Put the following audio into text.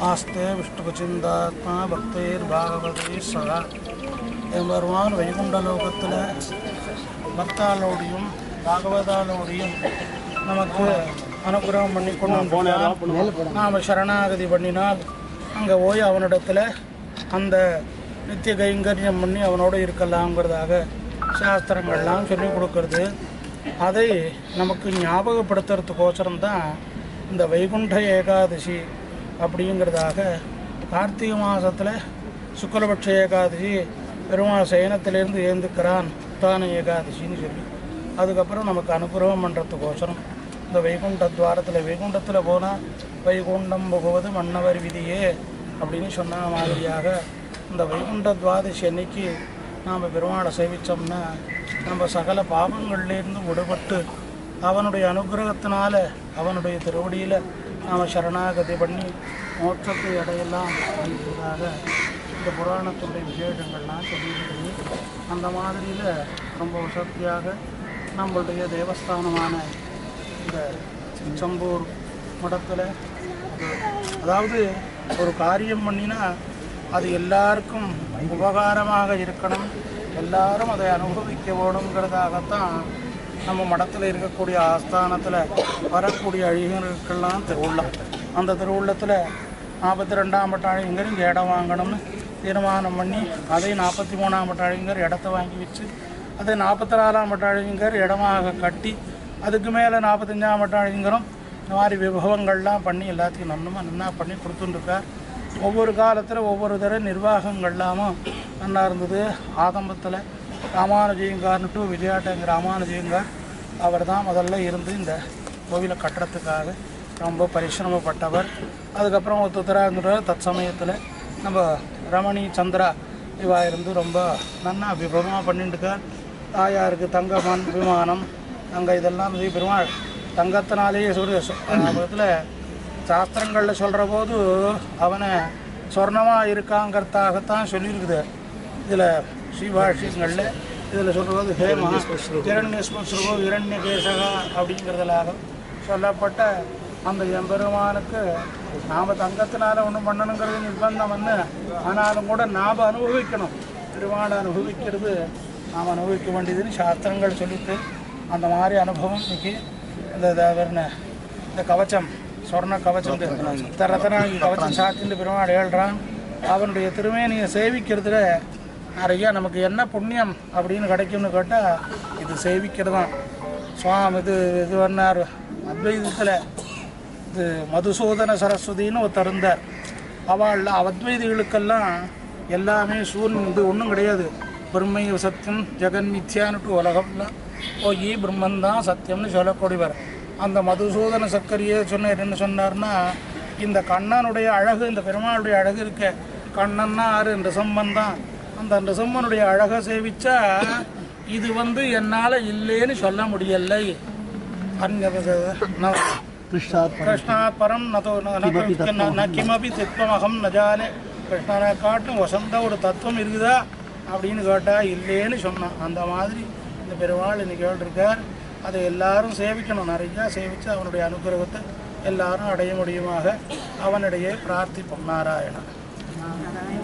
ஆஸ்தே விஷ்ணுகுச்சிந்தாத்மா பக்தேர் பாகவதே சதா எம்பெருமான் வைகுண்ட லோகத்தில் பக்தாலோடையும் பாகவதாலோடையும் நமக்கு அனுகிரகம் பண்ணி கொண்டு நாம் சரணாகதி பண்ணினால் அங்கே போய் அவனிடத்தில் அந்த நித்திய கைங்கரியம் பண்ணி அவனோடு இருக்கலாம்ங்கிறதாக சாஸ்திரங்கள்லாம் சொல்லிக் கொடுக்கறது அதை நமக்கு ஞாபகப்படுத்துறதுக்கோசரம் தான் இந்த வைகுண்ட ஏகாதசி அப்படிங்கிறதாக கார்த்திகை மாதத்தில் சுக்லபட்ச ஏகாதசி பெருமாள் சயனத்திலேருந்து ஏந்துக்கிறான் உத்தான ஏகாதசின்னு சொல்லி அதுக்கப்புறம் நமக்கு அனுகிரகம் பண்ணுறதுக்கோசரம் இந்த வைகுண்ட துவாரத்தில் வைகுண்டத்தில் போனால் வைகுண்டம் புகுவது மன்னவர் விதியே அப்படின்னு சொன்ன மாதிரியாக இந்த வைகுண்ட துவாதசி அன்னைக்கு நாம் பெருமாளை சேவித்தோம்னா நம்ம சகல பாவங்கள்லேருந்து விடுபட்டு அவனுடைய அனுகிரகத்தினால அவனுடைய திருவடியில் நாம் சரணாகதி பண்ணி மோட்சத்தை அடையலாம் அப்படின்றதாக இந்த புராணத்துடைய விசேஷங்கள்லாம் சொல்லியிருக்கு அந்த மாதிரியில் ரொம்ப வசதியாக நம்மளுடைய தேவஸ்தானமான இந்த சம்பூர் மடத்தில் அதாவது ஒரு காரியம் பண்ணினா அது எல்லாருக்கும் உபகாரமாக இருக்கணும் எல்லாரும் அதை அனுபவிக்க வேணுங்கிறதாகத்தான் நம்ம மடத்தில் இருக்கக்கூடிய ஆஸ்தானத்தில் வரக்கூடிய அழிகர்களுக்கெல்லாம் திருவுள்ளம் அந்த திருவுள்ளத்தில் நாற்பத்தி ரெண்டாம் பட்டாழிங்கர் இங்கே இடம் வாங்கணும்னு தீர்மானம் பண்ணி அதை நாற்பத்தி மூணாம் பட்டாழிங்கர் இடத்த வாங்கி வச்சு அதை நாற்பத்தி நாலாம் பட்டாழிங்கர் இடமாக கட்டி அதுக்கு மேலே நாற்பத்தஞ்சாம் பட்டாழிங்கரும் இந்த மாதிரி விபவங்கள்லாம் பண்ணி எல்லாத்தையும் நன்னுமா நன்னா பண்ணி கொடுத்துட்டுருக்கார் ஒவ்வொரு காலத்தில் ஒவ்வொரு தர நிர்வாகங்கள்லாமும் நல்லா இருந்தது ஆதம்பத்தில் ராமானுஜயங்கார்னுட்டு விளையாட்டுங்கிற ராமானுஜயங்கார் அவர் தான் முதல்ல இருந்து இந்த கோவிலை கட்டுறதுக்காக ரொம்ப பரிசிரமப்பட்டவர் அதுக்கப்புறம் ஒருத்தராக இருந்துட்டு தத் சமயத்தில் நம்ம ரமணி சந்திரா இவா இருந்து ரொம்ப நன்னா விபவமாக பண்ணிட்டுருக்கார் தாயாருக்கு தங்க மண் விமானம் அங்கே இதெல்லாம் வந்து பெருமாள் தங்கத்தினாலேயே சூரிய விதத்தில் சாஸ்திரங்களில் சொல்கிற போது அவனை சொர்ணமாக இருக்காங்கிறதாகத்தான் சொல்லியிருக்குது இதில் ஸ்ரீபாஷ்யங்களில் இதில் சொல்கிறது ஹேமா இரண்யஸ்மஸ்ருவோ இரண்ய கேசகா அப்படிங்கிறதுலாக சொல்லப்பட்ட அந்த எம்பெருமானுக்கு நாம் தங்கத்தினால ஒன்றும் பண்ணணுங்கிறது நிர்பந்தம் வந்து ஆனாலும் கூட நாம் அனுபவிக்கணும் பெருமாளை அனுபவிக்கிறது நாம் அனுபவிக்க வேண்டியதுன்னு சாஸ்திரங்கள் சொல்லிட்டு அந்த மாதிரி அனுபவம் இன்னைக்கு இந்த இந்த இந்த கவச்சம் சொர்ண கவச்சம் இந்த ரத்தனாங்கி கவச்சம் சாத்திட்டு பெருமாள் ஏழ்றான் அவனுடைய திருமேனியை சேவிக்கிறதுல நிறைய நமக்கு என்ன புண்ணியம் அப்படின்னு கிடைக்கும்னு கேட்டால் இது சேவிக்கிறது தான் சுவாமி இது இது பண்ணார் அத்வைதத்தில் இது மதுசூதன சரஸ்வதின்னு ஒருத்தர் இருந்தார் அவளில் அத்வைதிகளுக்கெல்லாம் எல்லாமே சூரியன் இது ஒன்றும் கிடையாது பிரம்மை சத்தியம் ஜெகன் மித்யான்னுட்டு உலகம்லாம் போய் பிரம்மன் தான் சத்தியம்னு சொல்லக்கூடியவர் அந்த மதுசூதன சக்கரியே சொன்னார் என்ன சொன்னார்னா இந்த கண்ணனுடைய அழகு இந்த பெருமாளுடைய அழகு இருக்க கண்ணன்னா ஆறு ரிசம்மன் தான் அந்த ரிசம்மனுடைய அழகை சேவிச்சா இது வந்து என்னால் இல்லைன்னு சொல்ல முடியலை அந்நிய கிருஷ்ணாத் பரம் நதோ ந- ந- ந கிமபி தித்வமகம் நஜானே கிருஷ்ணனை காட்டும் வசந்த ஒரு தத்துவம் இருக்குதா அப்படின்னு கேட்டால் இல்லைன்னு சொன்னான் அந்த மாதிரி இந்த பெருமாள் இன்னைக்கு இருக்கார் அதை எல்லாரும் சேவிக்கணும் நிறையா சேவித்து அவனுடைய அனுகிரகத்தை எல்லாரும் அடைய முடியுமாக அவனிடையே பிரார்த்திப்போம் நாராயணன்